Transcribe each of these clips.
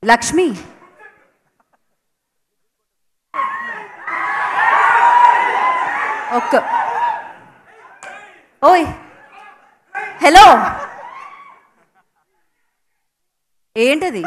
లక్ష్మి ఒక్క ఓయ్ హలో ఏంటది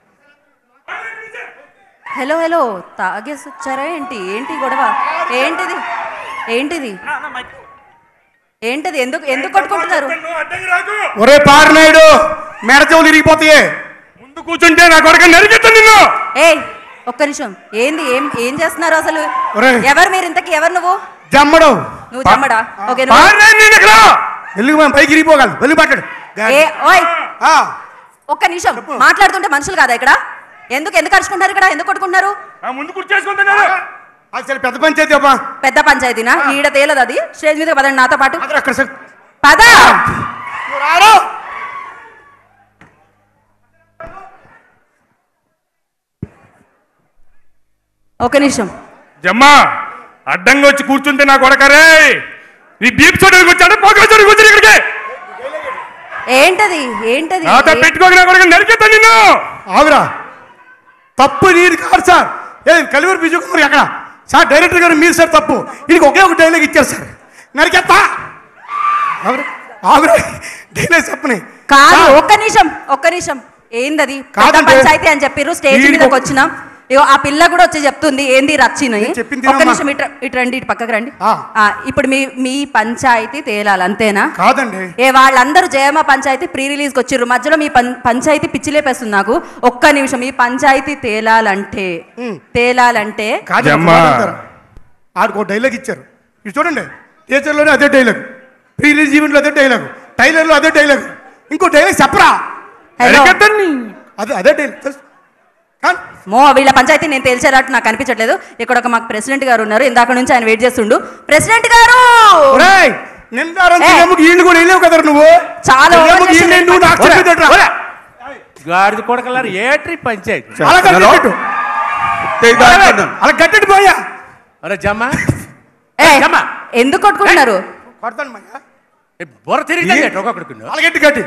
హలో హలో తాగేసి వచ్చారా ఏంటి ఏంటి గొడవ ఏంటిది ఏంటిది ఏంటిది ఎందుకు ఎందుకు కొట్టుకుంటున్నారు అడ్డంగా రాకు ఒరే పారినాయుడు మెడ చెవులు ఇరిగిపోతాయి ముందు కూర్చుంటే నా కొడుకు నరికెత్తాను నిన్ను ఏయ్ ఒక్క నిమిషం ఏంది ఏం ఏం చేస్తున్నారు అసలు ఒరేయ్. ఎవరు మీరు ఇంతకి ఎవరు నువ్వు జమ్మడు నువ్వు చమ్మడా ఓకే నువ్వు పారినాయన నేను ఇక్కడ వెళ్ళి మనం పైకి ఇరిగిపోగలదు వెళ్ళి పట్టాడు ఏ ఓయ్ ఒక్క నిమిషం మాట్లాడుతుంటే మనుషులు కాదా ఇక్కడ ఎందుకు ఎందుకు అరుచుకుంటారు ఇక్కడ ఎందుకు కొట్టుకుంటున్నారు ఆ ముందు కూర్చేసుకుంటున్నాను అసలు పెద్ద పంచాయతీ అబ్బా పెద్ద పంచాయతీనా ఈడ తేలదు అది స్టేజ్ మీద పదండి నాతో పాటు అక్కడ అక్కడ సరే. పద నువ్వు రారు ఒక నిమిషం జమ్మా అడ్డంగా వచ్చి కూర్చుంటే నా కొడకరే నీ బీప్ చూడడానికి వచ్చాడు పోక చూడడానికి వచ్చాడు ఇక్కడికి ఏంటది ఏంటది నాతో పెట్టుకోక నా కొడుకు నరికెత్తాను నిన్ను ఆవిరా తప్పు నీది కాదు సార్ ఏ కలివరి బిజు కుమార్ ఎక్కడ సార్ డైరెక్టర్ గారు మీరు సార్ తప్పు వీడికి ఒకే ఒక డైలాగ్ ఇచ్చారు సార్ నరికెత్తా ఆవిరా ఆవిరా డైలాగ్ చెప్పని కాదు సార్, ఒక్క నిమిషం ఒక్క నిమిషం ఏందది పెద్ద కాదంటే- పంచాయతీ అని చెప్పారు స్టేజ్ వీడికి మీదకి ఒక- వచ్చినాం ఇగో ఆ పిల్ల కూడా వచ్చి చెప్తుంది ఏంది రచ్చిని నేను చెప్పింది ఒక్క వినమ్మా. నిమిషం ఇటు ఇటు రండి ఇటు పక్కకు రండి ఆ. ఆ, ఇప్పుడు మీ మీ పంచాయతీ తేలాలి అంతేనా కాదండి ఏ వాళ్ళందరూ జయమ పంచాయతీ ప్రీ రిలీజ్కి వచ్చిర్రు మధ్యలో మీ పం పంచాయతీ పిచ్చిలేపేస్తుంది నాకు ఒక్క నిమిషం ఈ పంచాయతీ తేలాలంటే తేలాలంటే కాదు జమ్మా. ఆడికి ఒక డైలాగ్ ఇచ్చారు ఇది చూడండి టీచర్లోనే అదే డైలాగ్ ప్రీ రిలీజ్ ఈవెంట్లో అదే డైలాగ్ టైలర్లో అదే డైలాగ్ ఇంకో డైలాగ్ చెప్పరా హలో నరికెత్తాను నీ. అదే అదే డైలాగ్ తెలుసు కానీ మో వీళ్ళ పంచాయతీ నేను తెలిసేటట్టు నాకు అనిపించట్లేదు ఇక్కడ ఒక మాకు ప్రెసిడెంట్ గారు ఉన్నారు ఇందాక నుంచి ఆయన వెయిట్ చేస్తుండు ప్రెసిడెంట్ గారు ఒరేయ్ నిందారం ఏ. చెయ్యమ్మకి ఈళ్ళు కూడా వెళ్ళావు కదా నువ్వు చాలా చెయ్యమ్మకి ఓవర్ ఈళ్ళు చేశారు. నువ్వు నాకు ఒరే, చెప్పేదట్రా ఒరే. గాడిద కొడకలారు ఏట్రీ పంచాయతీ అలా కట్టెట్టు హలో. అలా కట్టెట్టు పోయా అరే జమ్మా ఏ, జమ్మా. ఎందుకు కొట్టుకుంటున్నారు కొడతాను మయ్యా ఏ బుర్ర తిరిగి ఒక్కొక్కడికి అలా గట్టి కట్టి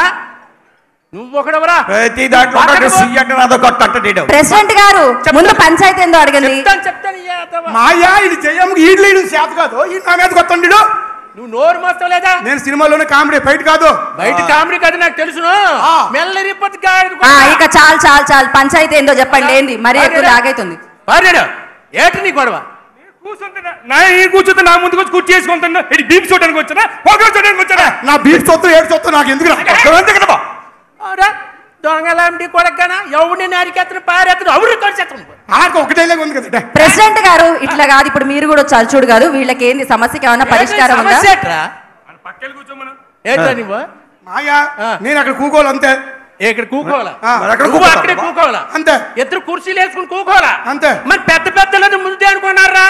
నువ్వు ఒకడవరా ప్రతి దాంట్లో పక్కన పో. సి అంటే నాదో కొత్త అంట నీడు ప్రెసిడెంట్ గారు ముందు పంచాయతీ ఏందో అడగండి చెప్తాను చెప్తాను ఈ యాదవ. మాయా ఇది చెయ్యమ్మకి ఈడ్లు ఈడు చేత కాదు ఈ నా మీద కొత్తండి నువ్వు నోరు మోస్తావు లేదా నేను సినిమాలోనే కామెడీ ఫైట్ కాదు బయట కామెడీ కదా నాకు తెలుసును ఆ. మెల్ల రిప్పతి గాడిద ఆ, కొడక. ఇక చాలు చాలు చాలు పంచాయతీ ఏందో చెప్పండి ఏంది మరీ ఎక్కువ భార్యరా? లాగైతుంది భార్యడు ఏటి నీ గొడవ కూర్చుంటే నా- నా ఈ కూర్చుంటే నా ముందుకు వచ్చి కూర్చేసుకుంటున్నా ఇది బీప్ చూడడానికి వచ్చానా పోక చూడడానికి వచ్చానా నా బీట్ చొత్తు ఏడు చొత్తు నాకు ఎందుకు రా? అవురా దొంగలాంటి కొడకనా ఎవడిని నరికెత్తను పారెత్తను అవుడు కొడిచెత్తను ఆడికి ఒక డైలాగ్ ఉంది కదా ప్రెసిడెంట్ గారు ఇట్లా కాదు ఇప్పుడు మీరు కూడా వచ్చి చూడు కాదు వీళ్ళకి ఏంది సమస్యకి ఏమైనా పరిష్కారం ఉందా సమస్య ఏట్రా పక్కన కూర్చోమను ఏంట్రా నువ్వు మాయా ఆ. నేను అక్కడ కూకోవాలి అంతే ఏ, ఇక్కడ కూకోవాలా ఆ, మరి అక్కడ నువ్వు కూకోతావా? అక్కడే కూకోవాలా అంతే ఇద్దరు కుర్చీలు వేసుకుని కూకోవాలా అంతే. మరి పెద్ద పెద్దలను ముందు అనుకున్నారా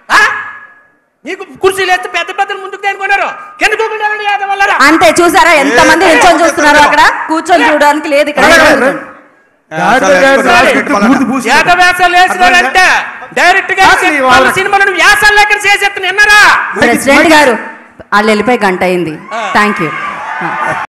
నీకు కుర్చీలు వేస్తే పెద్ద పెద్దలు ముందుకు అనుకున్నారు కింద కూకుంటారండి యాదవల్లారా అంతే చూసారా ఎంత మంది నిల్చొని చూస్తున్నారు అక్కడ కూర్చొని చూడడానికి లేదు ఇక్కడ యాదవేశాలు వేసినారంటే డైరెక్ట్ గా అసలు ఈ వాళ్ళ వాళ్ళ- సినిమాలను వ్యాసాలు లెక్కన చేసేస్తున్నా విన్నారా ప్రెసిడెంట్ గారు వాళ్ళు వెళ్ళిపోయి గంట అయింది థ్యాంక్ యూ